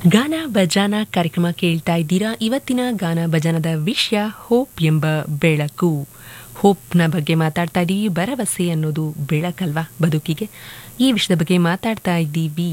ಗಾನ ಬಜಾನ ಕಾರ್ಯಕ್ರಮ ಕೇಳ್ತಾ ಇದ್ದೀರಾ ಇವತ್ತಿನ ಗಾನ ಬಜಾನದ ವಿಷಯ ಹೋಪ್ ಎಂಬ ಬೆಳಕು ಹೋಪ್ನ ಬಗ್ಗೆ ಮಾತಾಡ್ತಾ ಇದ್ದೀವಿ ಭರವಸೆ ಅನ್ನೋದು ಬೆಳಕಲ್ವಾ ಬದುಕಿಗೆ ಈ ವಿಷಯದ ಬಗ್ಗೆ ಮಾತಾಡ್ತಾ ಇದ್ದೀವಿ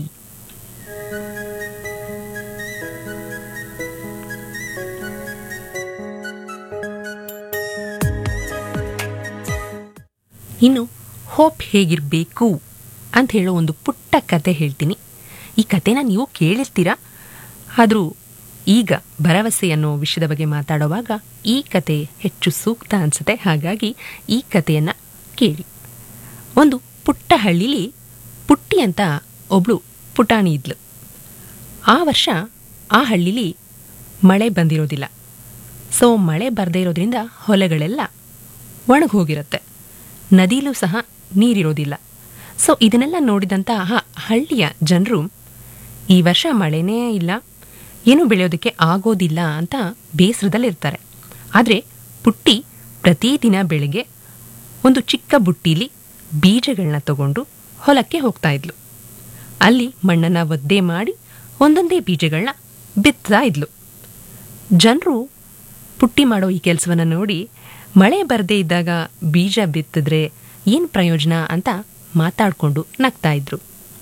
ಇನ್ನು ಹೋಪ್ ಹೇಗಿರಬೇಕು ಅಂತ ಹೇಳೋ ಒಂದು ಪುಟ್ಟ ಕತೆ ಹೇಳ್ತೀನಿ ಈ ಕತೆನ ನೀವು ಕೇಳಿರ್ತೀರಾ ಆದರೂ ಈಗ ಭರವಸೆ ಅನ್ನೋ ವಿಷಯದ ಬಗ್ಗೆ ಮಾತಾಡುವಾಗ ಈ ಕತೆ ಹೆಚ್ಚು ಸೂಕ್ತ ಅನಿಸುತ್ತೆ ಹಾಗಾಗಿ ಈ ಕಥೆಯನ್ನು ಕೇಳಿ ಒಂದು ಪುಟ್ಟ ಹಳ್ಳಿಲಿ ಪುಟ್ಟಿ ಅಂತ ಒಬ್ಳು ಪುಟಾಣಿ ಇದ್ಲು ಆ ವರ್ಷ ಆ ಹಳ್ಳಿಲಿ ಮಳೆ ಬಂದಿರೋದಿಲ್ಲ ಸೊ ಮಳೆ ಬರದೇ ಇರೋದ್ರಿಂದ ಹೊಲಗಳೆಲ್ಲ ಒಣಗಿ ಹೋಗಿರುತ್ತೆ ನದಿಲೂ ಸಹ ನೀರಿರೋದಿಲ್ಲ ಸೊ ಇದನ್ನೆಲ್ಲ ನೋಡಿದಂತಹ ಹಳ್ಳಿಯ ಜನರು ಈ ವರ್ಷ ಮಳೆನೇ ಇಲ್ಲ ಏನು ಬೆಳೆಯೋದಕ್ಕೆ ಆಗೋದಿಲ್ಲ ಅಂತ ಬೇಸರದಲ್ಲಿರ್ತಾರೆ ಆದರೆ ಪುಟ್ಟಿ ಪ್ರತಿದಿನ ಬೆಳಗ್ಗೆ ಒಂದು ಚಿಕ್ಕ ಬುಟ್ಟೀಲಿ ಬೀಜಗಳನ್ನ ತಗೊಂಡು ಹೊಲಕ್ಕೆ ಹೋಗ್ತಾ ಇದ್ಲು ಅಲ್ಲಿ ಮಣ್ಣನ್ನು ಒದ್ದೆ ಮಾಡಿ ಒಂದೊಂದೇ ಬೀಜಗಳನ್ನ ಬಿತ್ತಾ ಇದ್ಲು ಜನರು ಪುಟ್ಟಿ ಮಾಡೋ ಈ ಕೆಲಸವನ್ನು ನೋಡಿ ಮಳೆ ಬರದೇ ಇದ್ದಾಗ ಬೀಜ ಬಿತ್ತಿದ್ರೆ ಏನು ಪ್ರಯೋಜನ ಅಂತ ಮಾತಾಡಿಕೊಂಡು ನಗ್ತಾ ಇದ್ರು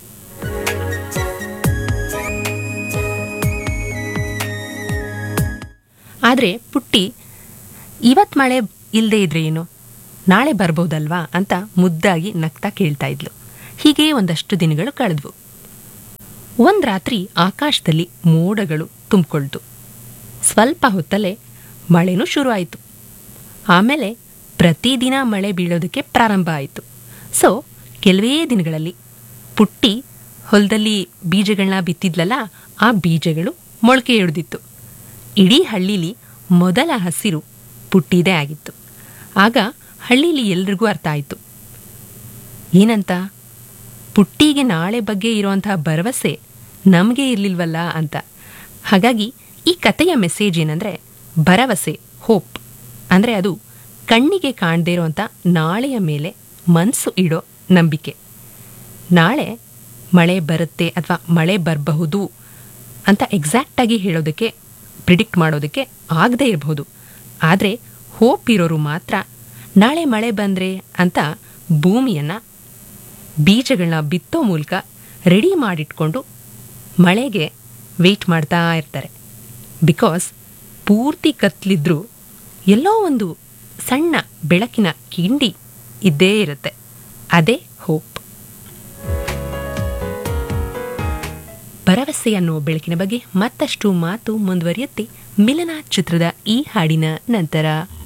ಆದರೆ ಪುಟ್ಟಿ ಇವತ್ತು ಮಳೆ ಇಲ್ಲದೆ ಇದ್ರೆ ಏನು ನಾಳೆ ಬರ್ಬೋದಲ್ವಾ ಅಂತ ಮುದ್ದಾಗಿ ನಗ್ತಾ ಕೇಳ್ತಾ ಇದ್ಲು ಹೀಗೆ ಒಂದಷ್ಟು ದಿನಗಳು ಕಳೆದ್ವು ಒಂದು ರಾತ್ರಿ ಆಕಾಶದಲ್ಲಿ ಮೋಡಗಳು ತುಂಬಿಕೊಳ್ತು ಸ್ವಲ್ಪ ಹೊತ್ತಲ್ಲೇ ಮಳೆನೂ ಶುರು ಆಯಿತು ಆಮೇಲೆ ಪ್ರತಿದಿನ ಮಳೆ ಬೀಳೋದಕ್ಕೆ ಪ್ರಾರಂಭ ಆಯಿತು ಸೊ ಕೆಲವೇ ದಿನಗಳಲ್ಲಿ ಪುಟ್ಟಿ ಹೊಲದಲ್ಲಿ ಬೀಜಗಳನ್ನ ಬಿತ್ತಿದ್ಲಲ್ಲ ಆ ಬೀಜಗಳು ಮೊಳಕೆ ಹಿಡಿದಿತ್ತು ಇಡೀ ಹಳ್ಳೀಲಿ ಮೊದಲ ಹಸಿರು ಪುಟ್ಟಿದೇ ಆಗಿತ್ತು ಆಗ ಹಳ್ಳೀಲಿ ಎಲ್ರಿಗೂ ಅರ್ಥ ಆಯಿತು ಏನಂತ ಪುಟ್ಟಿಗೆ ನಾಳೆ ಬಗ್ಗೆ ಇರುವಂತಹ ಭರವಸೆ ನಮಗೆ ಇರಲಿಲ್ವಲ್ಲ ಅಂತ ಹಾಗಾಗಿ ಈ ಕಥೆಯ ಮೆಸೇಜ್ ಏನಂದರೆ ಭರವಸೆ ಹೋಪ್ ಅಂದರೆ ಅದು ಕಣ್ಣಿಗೆ ಕಾಣದೇ ಇರುವಂಥ ನಾಳೆಯ ಮೇಲೆ ಮನಸ್ಸು ಇಡೋ ನಂಬಿಕೆ ನಾಳೆ ಮಳೆ ಬರುತ್ತೆ ಅಥವಾ ಮಳೆ ಬರಬಹುದು ಅಂತ ಎಕ್ಸಾಕ್ಟಾಗಿ ಹೇಳೋದಕ್ಕೆ ಪ್ರಿಡಿಕ್ಟ್ ಮಾಡೋದಕ್ಕೆ ಆಗದೇ ಇರಬಹುದು ಆದರೆ ಹೋಪ್ ಇರೋರು ಮಾತ್ರ ನಾಳೆ ಮಳೆ ಬಂದರೆ ಅಂತ ಭೂಮಿಯನ್ನು ಬೀಜಗಳನ್ನ ಬಿತ್ತೋ ಮೂಲಕ ರೆಡಿ ಮಾಡಿಟ್ಕೊಂಡು ಮಳೆಗೆ ವೆಯ್ಟ್ ಮಾಡ್ತಾ ಇರ್ತಾರೆ ಬಿಕಾಸ್ ಪೂರ್ತಿ ಕತ್ಲಿದ್ರೂ ಎಲ್ಲೋ ಒಂದು ಸಣ್ಣ ಬೆಳಕಿನ ಕಿಂಡಿ ಇದ್ದೇ ಇರುತ್ತೆ ಅದೇ ಹೋಪ್ ಭರವಸೆ ಅನ್ನೋ ಬೆಳಕಿನ ಬಗ್ಗೆ ಮತ್ತಷ್ಟು ಮಾತು ಮುಂದುವರಿಯುತ್ತೆ ಮಿಲನ ಚಿತ್ರದ ಈ ಹಾಡಿನ ನಂತರ